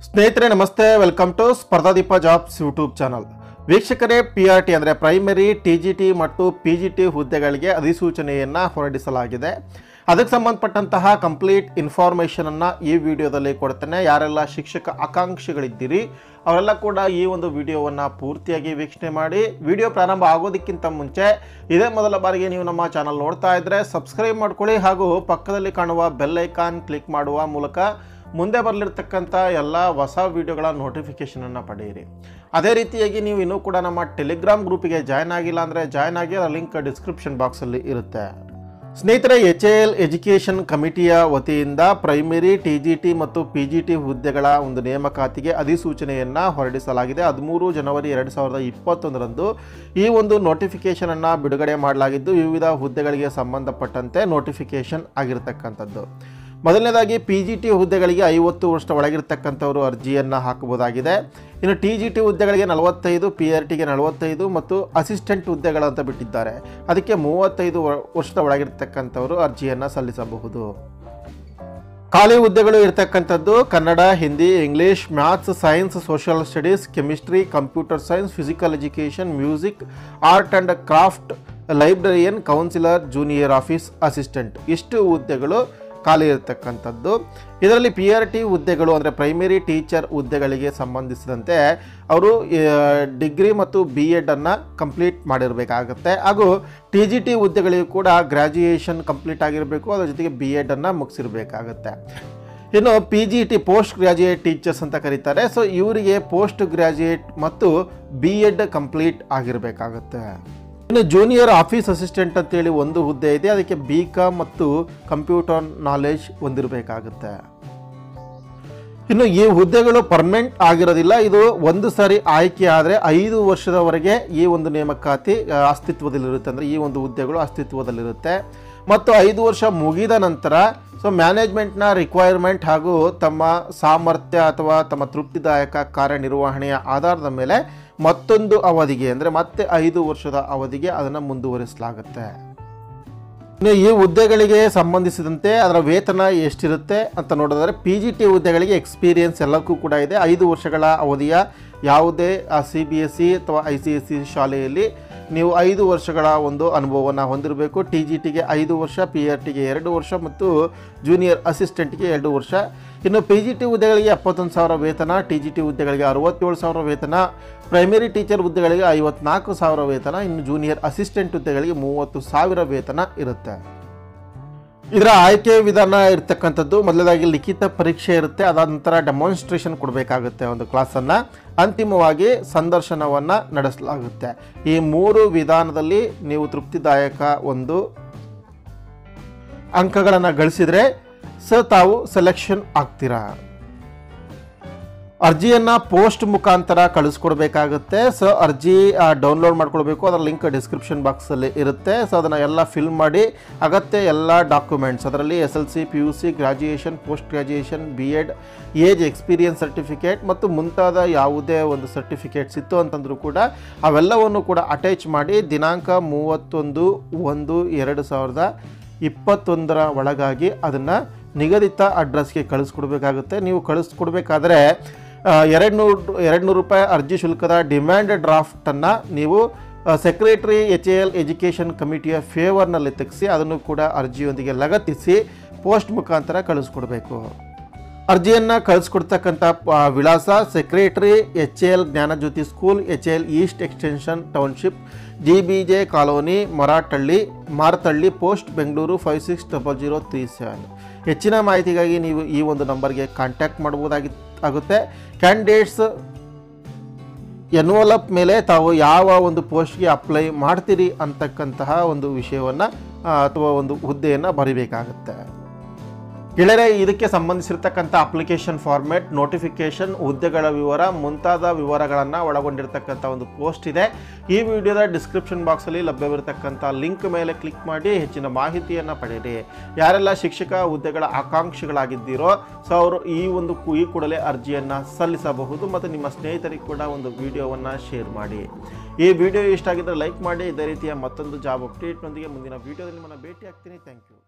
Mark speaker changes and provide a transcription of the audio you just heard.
Speaker 1: ಸ್ನೇಹಿತರೆ ನಮಸ್ತೆ welcome to Spardhadeepa jobs YouTube channel ವೀಕ್ಷಕರೇ ಪಿ ಆರ್ ಟಿ ಅಂದರೆ ಪ್ರೈಮರಿ ಟಿ ಜಿ ಟಿ ಮತ್ತು ಪಿ ಜಿ ಟಿ ಹುದ್ದೆಗಳಿಗೆ ಅಧಿಸೂಚನೆಯನ್ನು ಹೊರಡಿಸಲಾಗಿದೆ ಅದಕ್ಕೆ ಸಂಬಂಧಪಟ್ಟಂತಹ ಕಂಪ್ಲೀಟ್ ಇನ್ಫಾರ್ಮೇಷನನ್ನು ಈ ವಿಡಿಯೋದಲ್ಲಿ ಕೊಡ್ತೇನೆ ಯಾರೆಲ್ಲ ಶಿಕ್ಷಕ ಆಕಾಂಕ್ಷಿಗಳಿದ್ದೀರಿ ಅವರೆಲ್ಲ ಕೂಡ ಈ ಒಂದು ವಿಡಿಯೋವನ್ನು ಪೂರ್ತಿಯಾಗಿ ವೀಕ್ಷಣೆ ಮಾಡಿ ವಿಡಿಯೋ ಪ್ರಾರಂಭ ಆಗೋದಕ್ಕಿಂತ ಮುಂಚೆ ಇದೇ ಮೊದಲ ಬಾರಿಗೆ ನೀವು ನಮ್ಮ ಚಾನಲ್ ನೋಡ್ತಾ ಇದ್ದರೆ ಸಬ್ಸ್ಕ್ರೈಬ್ ಮಾಡ್ಕೊಳ್ಳಿ ಹಾಗೂ ಪಕ್ಕದಲ್ಲಿ ಕಾಣುವ ಬೆಲ್ ಐಕಾನ್ ಕ್ಲಿಕ್ ಮಾಡುವ ಮೂಲಕ ಮುಂದೆ ಬರಲಿರ್ತಕ್ಕಂಥ ಎಲ್ಲ ಹೊಸ ವಿಡಿಯೋಗಳ ನೋಟಿಫಿಕೇಷನನ್ನು ಪಡೆಯಿರಿ ಅದೇ ರೀತಿಯಾಗಿ ನೀವು ಇನ್ನೂ ಕೂಡ ನಮ್ಮ ಟೆಲಿಗ್ರಾಮ್ ಗ್ರೂಪಿಗೆ ಜಾಯ್ನ್ ಆಗಿಲ್ಲ ಅಂದರೆ ಜಾಯ್ನ್ ಆಗಿ ಅದರ ಲಿಂಕ್ ಡಿಸ್ಕ್ರಿಪ್ಷನ್ ಬಾಕ್ಸಲ್ಲಿ ಇರುತ್ತೆ ಸ್ನೇಹಿತರೆ ಎಚ್ ಎ ಎಲ್ ಎಜುಕೇಷನ್ ಕಮಿಟಿಯ ವತಿಯಿಂದ ಪ್ರೈಮರಿ ಟಿ ಜಿ ಟಿ ಮತ್ತು ಪಿ ಜಿ ಟಿ ಹುದ್ದೆಗಳ ಒಂದು ನೇಮಕಾತಿಗೆ ಅಧಿಸೂಚನೆಯನ್ನು ಹೊರಡಿಸಲಾಗಿದೆ ಹದಿಮೂರು ಜನವರಿ ಎರಡು ಸಾವಿರದ ಇಪ್ಪತ್ತೊಂದರಂದು ಈ ಒಂದು ನೋಟಿಫಿಕೇಷನನ್ನು ಬಿಡುಗಡೆ ಮಾಡಲಾಗಿದ್ದು ವಿವಿಧ ಹುದ್ದೆಗಳಿಗೆ ಸಂಬಂಧಪಟ್ಟಂತೆ ನೋಟಿಫಿಕೇಷನ್ ಆಗಿರತಕ್ಕಂಥದ್ದು ಮೊದಲನೇದಾಗಿ ಪಿ ಜಿ ಟಿ ಹುದ್ದೆಗಳಿಗೆ ಐವತ್ತು ವರ್ಷ ಒಳಗಿರ್ತಕ್ಕಂಥವರು ಅರ್ಜಿಯನ್ನು ಹಾಕಬಹುದಾಗಿದೆ ಇನ್ನು ಟಿ ಜಿ ಟಿ ಹುದ್ದೆಗಳಿಗೆ ನಲವತ್ತೈದು ಪಿ ಆರ್ ಟಿಗೆ ನಲವತ್ತೈದು ಮತ್ತು ಅಸಿಸ್ಟೆಂಟ್ ಹುದ್ದೆಗಳಂತ ಬಿಟ್ಟಿದ್ದಾರೆ ಅದಕ್ಕೆ ಮೂವತ್ತೈದು ವ- ವರ್ಷದ ಒಳಗಿರ್ತಕ್ಕಂಥವರು ಅರ್ಜಿಯನ್ನು ಸಲ್ಲಿಸಬಹುದು ಖಾಲಿ ಹುದ್ದೆಗಳು ಇರತಕ್ಕಂಥದ್ದು Kannada Hindi English maths science social studies chemistry computer science physical education music art and craft librarian counsellor junior office assistant ಇಷ್ಟು ಹುದ್ದೆಗಳು ಖಾಲಿ ಇರತಕ್ಕಂಥದ್ದು ಇದರಲ್ಲಿ ಪಿ ಆರ್ ಟಿ ಹುದ್ದೆಗಳು ಅಂದರೆ ಪ್ರೈಮರಿ ಟೀಚರ್ ಹುದ್ದೆಗಳಿಗೆ ಸಂಬಂಧಿಸಿದಂತೆ ಅವರು ಡಿಗ್ರಿ ಮತ್ತು ಬಿ ಎಡನ್ನು ಕಂಪ್ಲೀಟ್ ಮಾಡಿರಬೇಕಾಗುತ್ತೆ ಹಾಗೂ ಟಿ ಜಿ ಟಿ ಹುದ್ದೆಗಳಿಗೂ ಕೂಡ ಗ್ರ್ಯಾಜುಯೇಷನ್ ಕಂಪ್ಲೀಟ್ ಆಗಿರಬೇಕು ಅದರ ಜೊತೆಗೆ ಬಿ ಎಡನ್ನು ಮುಗಿಸಿರಬೇಕಾಗುತ್ತೆ ಇನ್ನು P G T post graduate teachers ಅಂತ ಕರೀತಾರೆ ಸೊ ಇವರಿಗೆ ಪೋಸ್ಟ್ ಗ್ರ್ಯಾಜುಯೇಟ್ ಮತ್ತು ಬಿ ಎಡ್ ಕಂಪ್ಲೀಟ್ ಆಗಿರಬೇಕಾಗುತ್ತೆ ಇನ್ನು ಜೂನಿಯರ್ ಆಫೀಸ್ ಅಸಿಸ್ಟೆಂಟ್ ಅಂತೇಳಿ ಒಂದು ಹುದ್ದೆ ಇದೆ ಅದಕ್ಕೆ ಬಿ ಕಾಮ್ ಮತ್ತು ಕಂಪ್ಯೂಟರ್ ನಾಲೆಜ್ ಹೊಂದಿರಬೇಕಾಗುತ್ತೆ ಇನ್ನು ಈ ಹುದ್ದೆಗಳು ಪರ್ಮನೆಂಟ್ ಆಗಿರೋದಿಲ್ಲ ಇದು ಒಂದು ಸಾರಿ ಆಯ್ಕೆ ಆದರೆ ಐದು ವರ್ಷದವರೆಗೆ ಈ ಒಂದು ನೇಮಕಾತಿ ಆ, ಅಸ್ತಿತ್ವದಲ್ಲಿರುತ್ತೆ ಅಂದರೆ ಈ ಒಂದು ಹುದ್ದೆಗಳು ಅಸ್ತಿತ್ವದಲ್ಲಿರುತ್ತೆ ಮತ್ತು ಐದು ವರ್ಷ ಮುಗಿದ ನಂತರ ಸೊ ಮ್ಯಾನೇಜ್ಮೆಂಟ್ನ ರಿಕ್ವೈರ್ಮೆಂಟ್ ಹಾಗೂ ತಮ್ಮ ಸಾಮರ್ಥ್ಯ ಅಥವಾ ತಮ್ಮ ತೃಪ್ತಿದಾಯಕ ಕಾರ್ಯನಿರ್ವಹಣೆಯ ಆಧಾರದ ಮೇಲೆ ಮತ್ತೊಂದು ಅವಧಿಗೆ ಅಂದರೆ ಮತ್ತೆ ಐದು ವರ್ಷದ ಅವಧಿಗೆ ಅದನ್ನು ಮುಂದುವರಿಸಲಾಗುತ್ತೆ ಇನ್ನು ಈ ಹುದ್ದೆಗಳಿಗೆ ಸಂಬಂಧಿಸಿದಂತೆ ಅದರ ವೇತನ ಎಷ್ಟಿರುತ್ತೆ ಅಂತ ನೋಡಿದ್ರೆ ಪಿ ಜಿ ಟಿ ಹುದ್ದೆಗಳಿಗೆ ಎಕ್ಸ್ಪೀರಿಯನ್ಸ್ ಎಲ್ಲಕ್ಕೂ ಕೂಡ ಇದೆ ಐದು ವರ್ಷಗಳ ಅವಧಿಯ ಯಾವುದೇ ಸಿ ಬಿ ಎಸ್ ಸಿ ಅಥವಾ ಐ ಸಿ ಎಸ್ ಸಿ ಶಾಲೆಯಲ್ಲಿ ನೀವು ಐದು ವರ್ಷಗಳ ಒಂದು ಅನುಭವವನ್ನು ಹೊಂದಿರಬೇಕು ಟಿ ಜಿ ಟಿಗೆ ಐದು ವರ್ಷ ಪಿ ಆರ್ ಟಿಗೆ ಎರಡು ವರ್ಷ ಮತ್ತು ಜೂನಿಯರ್ ಅಸಿಸ್ಟೆಂಟ್ಗೆ ಎರಡು ವರ್ಷ ಇನ್ನು ಪಿ ಜಿ ಟಿ ಹುದ್ದೆಗಳಿಗೆ ಎಪ್ಪತ್ತೊಂದು ಸಾವಿರ ವೇತನ ಟಿ ಜಿ ಟಿ ಹುದ್ದೆಗಳಿಗೆ ಅರವತ್ತೇಳು ಸಾವಿರ ವೇತನ ಪ್ರೈಮರಿ ಟೀಚರ್ ಹುದ್ದೆಗಳಿಗೆ ಐವತ್ನಾಲ್ಕು ಸಾವಿರ ವೇತನ ಇನ್ನು ಜೂನಿಯರ್ ಅಸಿಸ್ಟೆಂಟ್ ಹುದ್ದೆಗಳಿಗೆ ಮೂವತ್ತು ಸಾವಿರ ವೇತನ ಇರುತ್ತೆ ಇದರ ಆಯ್ಕೆ ವಿಧಾನ ಇರ್ತಕ್ಕಂಥದ್ದು ಮೊದಲದಾಗಿ ಲಿಖಿತ ಪರೀಕ್ಷೆ ಇರುತ್ತೆ ಅದಾದ ನಂತರ ಡೆಮಾನ್ಸ್ಟ್ರೇಷನ್ ಕೊಡಬೇಕಾಗುತ್ತೆ ಒಂದು ಕ್ಲಾಸನ್ನು ಅಂತಿಮವಾಗಿ ಸಂದರ್ಶನವನ್ನು ನಡೆಸಲಾಗುತ್ತೆ ಈ ಮೂರು ವಿಧಾನದಲ್ಲಿ ನೀವು ತೃಪ್ತಿದಾಯಕ ಒಂದು ಅಂಕಗಳನ್ನು ಗಳಿಸಿದರೆ ಸ ತಾವು ಸೆಲೆಕ್ಷನ್ ಆಗ್ತೀರಾ ಅರ್ಜಿಯನ್ನು ಪೋಸ್ಟ್ ಮುಖಾಂತರ ಕಳಿಸ್ಕೊಡ್ಬೇಕಾಗುತ್ತೆ ಸೊ ಅರ್ಜಿ ಡೌನ್ಲೋಡ್ ಮಾಡ್ಕೊಳ್ಬೇಕು ಅದರ ಲಿಂಕ್ ಡಿಸ್ಕ್ರಿಪ್ಷನ್ ಬಾಕ್ಸಲ್ಲಿ ಇರುತ್ತೆ ಸೊ ಅದನ್ನು ಎಲ್ಲ ಫಿಲ್ ಮಾಡಿ ಅಗತ್ಯ ಎಲ್ಲ ಡಾಕ್ಯುಮೆಂಟ್ಸ್ ಅದರಲ್ಲಿ S L C P U C graduation post graduation B Ed age experience certificate ಮತ್ತು ಮುಂತಾದ ಯಾವುದೇ ಒಂದು ಸರ್ಟಿಫಿಕೇಟ್ಸ್ ಇತ್ತು ಅಂತಂದರೂ ಕೂಡ ಅವೆಲ್ಲವನ್ನು ಕೂಡ ಅಟ್ಯಾಚ್ ಮಾಡಿ ದಿನಾಂಕ ಮೂವತ್ತೊಂದು ಒಂದು ಎರಡು ಸಾವಿರದ ಇಪ್ಪತ್ತೊಂದರ ಒಳಗಾಗಿ ಅದನ್ನು ನಿಗದಿತ ಅಡ್ರೆಸ್ಗೆ ಕಳಿಸ್ಕೊಡ್ಬೇಕಾಗುತ್ತೆ ನೀವು ಕಳಿಸ್ಕೊಡ್ಬೇಕಾದ್ರೆ ಎರಡು ನೂರು ಎರಡು ನೂರು ರೂಪಾಯಿ ಅರ್ಜಿ ಶುಲ್ಕದ ಡಿಮ್ಯಾಂಡ್ ಡ್ರಾಫ್ಟನ್ನು ನೀವು secretary H A L education ಕಮಿಟಿಯ ಫೇವರ್ನಲ್ಲಿ ತೆಗೆಸಿ ಅದನ್ನು ಕೂಡ ಅರ್ಜಿಯೊಂದಿಗೆ ಲಗತ್ತಿಸಿ ಪೋಸ್ಟ್ ಮುಖಾಂತರ ಕಳಿಸ್ಕೊಡ್ಬೇಕು ಅರ್ಜಿಯನ್ನು ಕಳಿಸ್ಕೊಡ್ತಕ್ಕಂಥ ಆ, ವಿಳಾಸ secretary H L Jnanajyothi school H L east extension township G B J colony Marathahalli Marathahalli post Bengaluru five six double zero three seven ಹೆಚ್ಚಿನ ಮಾಹಿತಿಗಾಗಿ ನೀವು ಈ ಒಂದು ನಂಬರ್ಗೆ ಕಾಂಟ್ಯಾಕ್ಟ್ ಮಾಡ್ಬೋದಾಗಿ ಆಗುತ್ತೆ ಕ್ಯಾಂಡಿಡೇಟ್ಸ್ ಎನ್ವಲಪ್ ಮೇಲೆ ತಾವು ಯಾವ ಒಂದು ಪೋಸ್ಟ್ಗೆ ಅಪ್ಲೈ ಮಾಡ್ತೀರಿ ಅಂತಕ್ಕಂತಹ ಒಂದು ವಿಷಯವನ್ನು ಅಥವಾ ಒಂದು ಹುದ್ದೆಯನ್ನು ಬರಿಬೇಕಾಗುತ್ತೆ ಗೆಳೆಯರೆ ಇದಕ್ಕೆ ಸಂಬಂಧಿಸಿರ್ತಕ್ಕಂಥ ಅಪ್ಲಿಕೇಶನ್ ಫಾರ್ಮೆಟ್ ನೋಟಿಫಿಕೇಶನ್ ಹುದ್ದೆಗಳ ವಿವರ ಮುಂತಾದ ವಿವರಗಳನ್ನು ಒಳಗೊಂಡಿರ್ತಕ್ಕಂಥ ಒಂದು ಪೋಸ್ಟ್ ಇದೆ ಈ ವಿಡಿಯೋದ ಡಿಸ್ಕ್ರಿಪ್ಷನ್ ಬಾಕ್ಸಲ್ಲಿ ಲಭ್ಯವಿರತಕ್ಕಂಥ ಲಿಂಕ್ ಮೇಲೆ ಕ್ಲಿಕ್ ಮಾಡಿ ಹೆಚ್ಚಿನ ಮಾಹಿತಿಯನ್ನು ಪಡೆಯಿರಿ ಯಾರೆಲ್ಲ ಶಿಕ್ಷಕ ಹುದ್ದೆಗಳ ಆಕಾಂಕ್ಷಿಗಳಾಗಿದ್ದೀರೋ ಸೊ ಅವರು ಈ ಒಂದು ಕು- ಈ ಕೂಡಲೇ ಅರ್ಜಿಯನ್ನು ಸಲ್ಲಿಸಬಹುದು ಮತ್ತು ನಿಮ್ಮ ಸ್ನೇಹಿತರಿಗೆ ಕೂಡ ಒಂದು ವಿಡಿಯೋವನ್ನು ಶೇರ್ ಮಾಡಿ ಈ ವಿಡಿಯೋ ಇಷ್ಟ ಆಗಿದ್ದರೆ ಲೈಕ್ ಮಾಡಿ ಇದೇ ರೀತಿಯ ಮತ್ತೊಂದು ಜಾಬ್ ಅಪ್ಡೇಟ್ನೊಂದಿಗೆ ಮುಂದಿನ ವಿಡಿಯೋದಲ್ಲಿ ನಿಮ್ಮನ್ನು ಭೇಟಿ ಆಗ್ತೀನಿ ಥ್ಯಾಂಕ್ ಯು